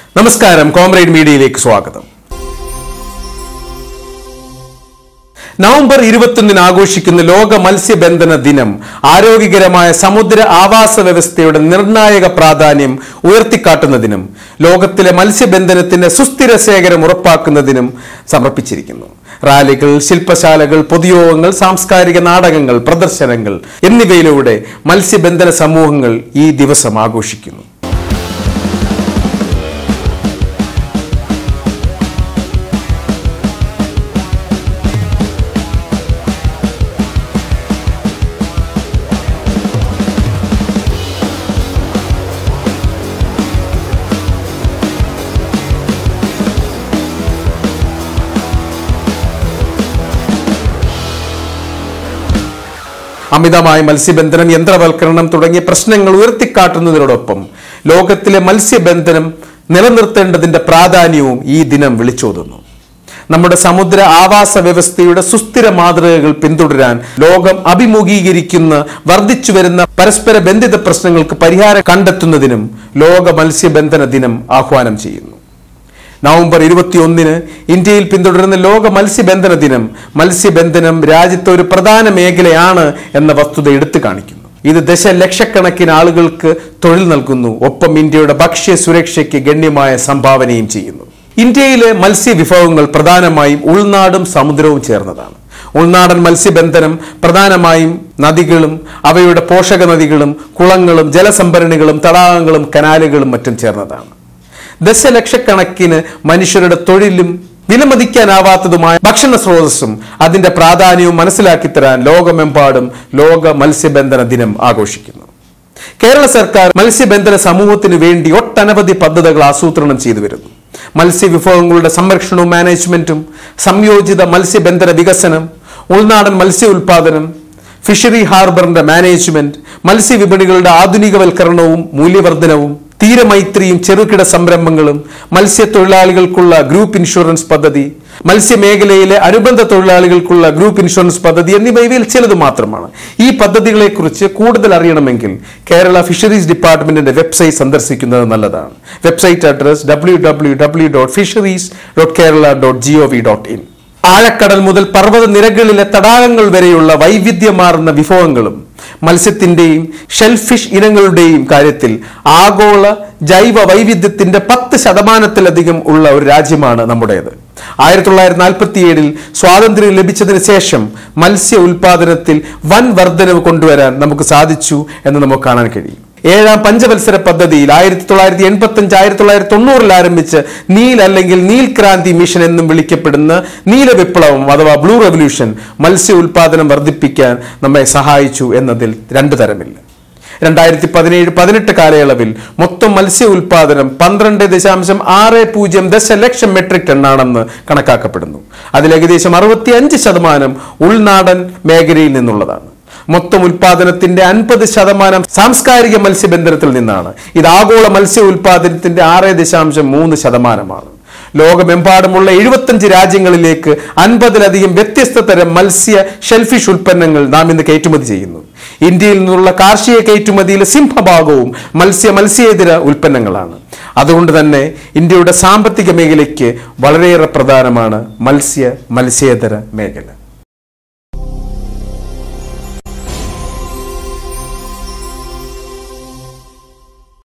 നമസ്കാരം കോമ്രേഡ് മീഡിയയിലേക്ക് സ്വാഗതം നവംബർ ഇരുപത്തൊന്നിന് ആഘോഷിക്കുന്ന ലോക മത്സ്യബന്ധന ദിനം ആരോഗ്യകരമായ സമുദ്ര ആവാസ വ്യവസ്ഥയുടെ നിർണായക പ്രാധാന്യം ഉയർത്തിക്കാട്ടുന്നതിനും ലോകത്തിലെ മത്സ്യബന്ധനത്തിന്റെ സുസ്ഥിര ശേഖരം ഉറപ്പാക്കുന്നതിനും സമർപ്പിച്ചിരിക്കുന്നു റാലികൾ ശില്പശാലകൾ പൊതുയോഗങ്ങൾ സാംസ്കാരിക നാടകങ്ങൾ പ്രദർശനങ്ങൾ എന്നിവയിലൂടെ മത്സ്യബന്ധന സമൂഹങ്ങൾ ഈ ദിവസം ആഘോഷിക്കുന്നു അമിതമായ മത്സ്യബന്ധനം യന്ത്രവൽക്കരണം തുടങ്ങിയ പ്രശ്നങ്ങൾ ഉയർത്തിക്കാട്ടുന്നതിനോടൊപ്പം ലോകത്തിലെ മത്സ്യബന്ധനം നിലനിർത്തേണ്ടതിന്റെ പ്രാധാന്യവും ഈ ദിനം വിളിച്ചോതുന്നു നമ്മുടെ സമുദ്ര ആവാസ വ്യവസ്ഥയുടെ സുസ്ഥിര മാതൃകകൾ പിന്തുടരാൻ ലോകം അഭിമുഖീകരിക്കുന്ന വർദ്ധിച്ചു വരുന്ന പരസ്പര ബന്ധിത പ്രശ്നങ്ങൾക്ക് പരിഹാരം കണ്ടെത്തുന്നതിനും ലോക മത്സ്യബന്ധന ദിനം ആഹ്വാനം ചെയ്യുന്നു നവംബർ ഇരുപത്തിയൊന്നിന് ഇന്ത്യയിൽ പിന്തുടരുന്ന ലോക മത്സ്യബന്ധന ദിനം മത്സ്യബന്ധനം രാജ്യത്തെ ഒരു പ്രധാന മേഖലയാണ് എന്ന വസ്തുത എടുത്തു കാണിക്കുന്നു ഇത് ദശലക്ഷക്കണക്കിന് ആളുകൾക്ക് തൊഴിൽ നൽകുന്നു ഒപ്പം ഇന്ത്യയുടെ ഭക്ഷ്യ സുരക്ഷയ്ക്ക് ഗണ്യമായ സംഭാവനയും ചെയ്യുന്നു ഇന്ത്യയിലെ മത്സ്യവിഭവങ്ങൾ പ്രധാനമായും ഉൾനാടും സമുദ്രവും ചേർന്നതാണ് ഉൾനാടൻ മത്സ്യബന്ധനം പ്രധാനമായും നദികളും അവയുടെ പോഷക നദികളും കുളങ്ങളും ജലസംഭരണികളും തടാകങ്ങളും കനാലുകളും മറ്റും ചേർന്നതാണ് ദശലക്ഷക്കണക്കിന് മനുഷ്യരുടെ തൊഴിലും വിലമതിക്കാനാവാത്തതുമായ ഭക്ഷണ സ്രോതസ്സും അതിന്റെ പ്രാധാന്യവും മനസ്സിലാക്കി തരാൻ ലോകമെമ്പാടും ലോക മത്സ്യബന്ധന ദിനം ആഘോഷിക്കുന്നു കേരള സർക്കാർ മത്സ്യബന്ധന സമൂഹത്തിന് വേണ്ടി ഒട്ടനവധി പദ്ധതികൾ ആസൂത്രണം ചെയ്തു വരുന്നു മത്സ്യവിഭവങ്ങളുടെ സംരക്ഷണവും മാനേജ്മെന്റും സംയോജിത മത്സ്യബന്ധന വികസനം ഉൾനാടൻ മത്സ്യ ഉൽപാദനം ഫിഷറി ഹാർബറിന്റെ മാനേജ്മെന്റ് മത്സ്യവിപണികളുടെ ആധുനികവൽക്കരണവും മൂല്യവർദ്ധനവും തീരമൈത്രിയും ചെറുകിട സംരംഭങ്ങളും മത്സ്യത്തൊഴിലാളികൾക്കുള്ള ഗ്രൂപ്പ് ഇൻഷുറൻസ് പദ്ധതി മത്സ്യമേഖലയിലെ അനുബന്ധ തൊഴിലാളികൾക്കുള്ള ഗ്രൂപ്പ് ഇൻഷുറൻസ് പദ്ധതി എന്നിവ ഇവയിൽ ചിലത് മാത്രമാണ് ഈ പദ്ധതികളെക്കുറിച്ച് കൂടുതൽ അറിയണമെങ്കിൽ കേരള ഫിഷറീസ് ഡിപ്പാർട്ട്മെന്റിന്റെ വെബ്സൈറ്റ് സന്ദർശിക്കുന്നത് നല്ലതാണ് website address W W W dot fisheries dot Kerala dot G O V dot in ആഴക്കടൽ മുതൽ പർവ്വത നിരകളിലെ തടാകങ്ങൾ വരെയുള്ള വൈവിധ്യമാർന്ന വിഭവങ്ങളും മത്സ്യത്തിന്റെയും ഷെൽഫിഷ് ഇനങ്ങളുടെയും കാര്യത്തിൽ ആഗോള ജൈവ വൈവിധ്യത്തിന്റെ പത്ത് ശതമാനത്തിലധികം ഉള്ള ഒരു രാജ്യമാണ് നമ്മുടേത് ആയിരത്തി തൊള്ളായിരത്തി നാൽപ്പത്തി ഏഴിൽ സ്വാതന്ത്ര്യം ലഭിച്ചതിന് ശേഷം മത്സ്യ ഉൽപാദനത്തിൽ വൻ വർധനവ് കൊണ്ടുവരാൻ നമുക്ക് സാധിച്ചു എന്ന് നമുക്ക് കാണാൻ കഴിയും ഏഴാം പഞ്ചവത്സര പദ്ധതിയിൽ ആയിരത്തി തൊള്ളായിരത്തി എൺപത്തി അഞ്ച് ആയിരത്തി തൊള്ളായിരത്തി തൊണ്ണൂറിൽ ആരംഭിച്ച് നീൽ അല്ലെങ്കിൽ നീൽ ക്രാന്തി മിഷൻ എന്നും വിളിക്കപ്പെടുന്ന നീല വിപ്ലവം അഥവാ ബ്ലൂ റെവല്യൂഷൻ മത്സ്യ ഉൽപാദനം വർദ്ധിപ്പിക്കാൻ നമ്മെ സഹായിച്ചു എന്നതിൽ രണ്ടു തരമില്ല രണ്ടായിരത്തി പതിനേഴ് പതിനെട്ട് കാലയളവിൽ മൊത്തം മത്സ്യ ഉൽപാദനം പന്ത്രണ്ട് ദശാംശം ആറ് പൂജ്യം ദശലക്ഷം മെട്രിക് ടണ്ണാണെന്ന് കണക്കാക്കപ്പെടുന്നു അതിൽ ഏകദേശം അറുപത്തി അഞ്ച് ശതമാനം ഉൾനാടൻ മേഖലയിൽ നിന്നുള്ളതാണ് മൊത്തം ഉൽപാദനത്തിന്റെ അൻപത് ശതമാനം സാംസ്കാരിക മത്സ്യബന്ധനത്തിൽ നിന്നാണ് ഇത് ആഗോള മത്സ്യ ഉൽപാദനത്തിന്റെ ആറ് ദശാംശം മൂന്ന് ശതമാനമാണ് ലോകമെമ്പാടുമുള്ള എഴുപത്തഞ്ച് രാജ്യങ്ങളിലേക്ക് അൻപതിലധികം വ്യത്യസ്ത തരം മത്സ്യ ഷെൽഫിഷ് ഉൽപ്പന്നങ്ങൾ നാം ഇന്ന് കയറ്റുമതി ചെയ്യുന്നു ഇന്ത്യയിൽ നിന്നുള്ള കാർഷിക കയറ്റുമതിയിലെ സിംഹഭാഗവും മത്സ്യ മത്സ്യേതര ഉൽപ്പന്നങ്ങളാണ് അതുകൊണ്ട് തന്നെ ഇന്ത്യയുടെ സാമ്പത്തിക മേഖലയ്ക്ക് വളരെയേറെ പ്രധാനമാണ് മത്സ്യ മത്സ്യേതര മേഖല